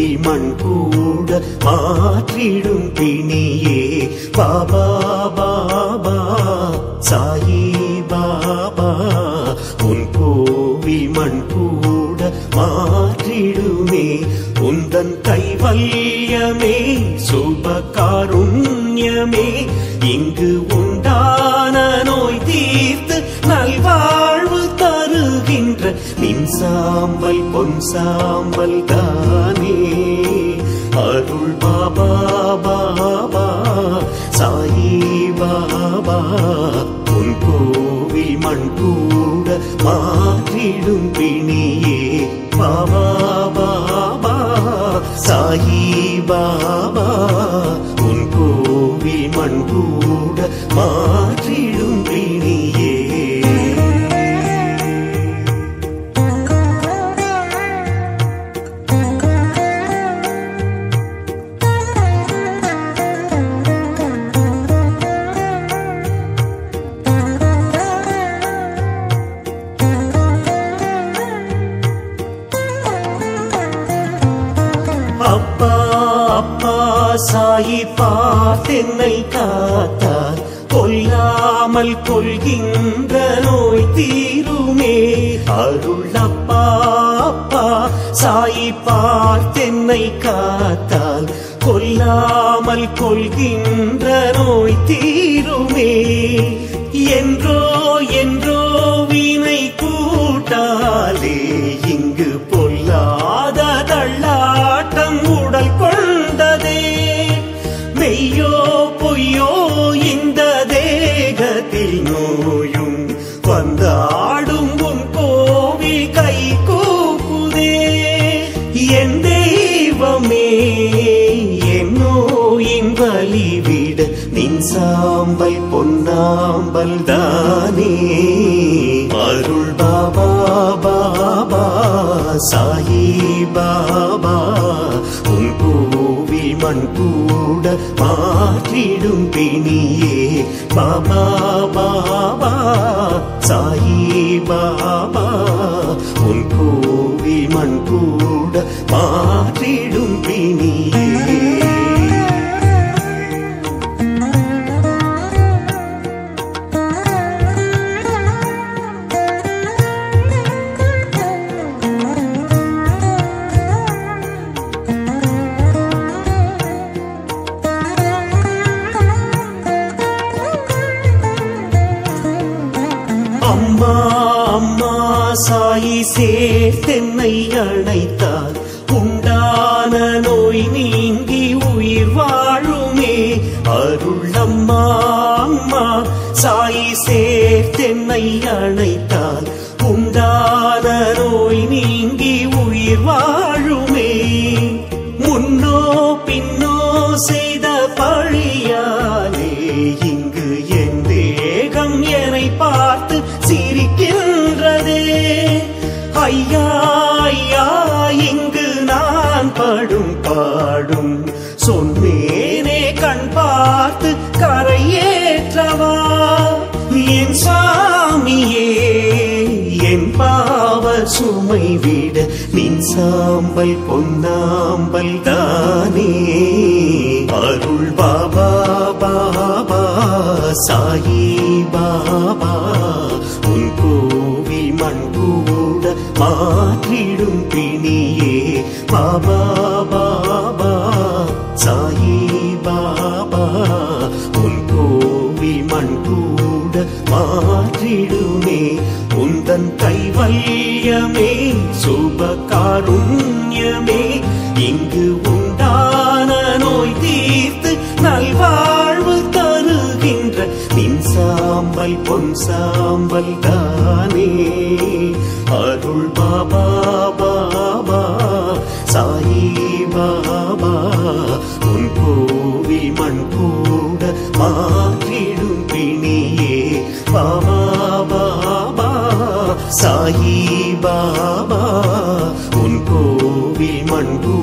கோவில் மண் கூட மாற்றிடும் பிணியே பாபா பாபா சாயி பாபா உன் கோவில் மண் கூட மாற்றிடுமே உந்தன் கைவல்யமே சுபகாருண்யமே இங்கு உண்டான நோய் தீர்த்து நல்வாழ்வு தருகின்ற நின் சாம்பல் பொன் சாம்பல் தானே அருள் பாபா பாபா சாயி பாபா உன் கோவில் மண் கூட மாற்றிடும் பிணியே பாபா பாபா சாயி பாபா உன் கோவில் மண் கூட மாற்றிடும் பிணியே அப்பா அப்பா சாயி பார்த்தென்னை காத்தார் கொல்லாமல் கொள்கின்ற நோய் தீருமே அருள் அப்பா அப்பா சாயி பார்த்தென்னை காத்தால் கொல்லாமல் கொள்கின்ற நோய் தீருமே என்றோ என்றோ வினை கூட்டாலே இங்கு பொல்லாத தள்ளாட்டம் உடல் கொண்டதே மெய்யோ பொய்யோ இந்த தேகத்தில் நோயும் வந்தாடும் உன் கோவில் கை கூப்புதே என் தெய்வமே என் நோயின் வலிவிட நின் சாம்பல் பொன்னாம்பல் தானே அருள் பாபா பாபா சாயி பாபா உன் கோவில் மண் கூட மாற்றிடும் பிணியே பாபா பாபா சாயி பாபா உன் கோவில் மண் கூட மாற்றிடும் பிணியே அம்மா அம்மா சாயி சேர்த்தென்னை அழைத்தார் உண்டான நோய் நீங்கி உயிர் வாழுமே அருள் அம்மா அம்மா சாயி சேர்த்தென்னை அழைத்தார் உண்டான நோய் நீங்கி உயிர் வாழுமே முன்னோ பின்னோ செய்த பழியாலே இங்கு என் தேகம் என்னை பார்த்து சிரிக்கின்றதே ஐயா ஐயா இங்கு நான் படும் பாடும் சொன்னேனே கண் பார்த்து கரையேற்றவா என் சாமியே என் பாவ சுமை விட நின் சாம்பல் பொன்னாம்பல் தானே அருள் பாபா பாபா சாயி பாபா உன் கோவில் மண் கூட மாற்றிடும் பிணியே பாபா பாபா சாயி பாபா உன் கோவில் மண் கூட மாற்றிடுமே உந்தன் கைவல்யமே சுபகாருண்யமே இங்கு உண்டான நோய் தீர்த்து நல்வாழ்வு தருகின்ற நின் சாம்பல் பொன் சாம்பல் தானே அருள் பாபா பாபா சாயி பாபா உன் கோவில் மண் கூட மாற்றிடும் பிணியே பாபா பாபா சாயி பாபா உன் கோவில் மண் கூட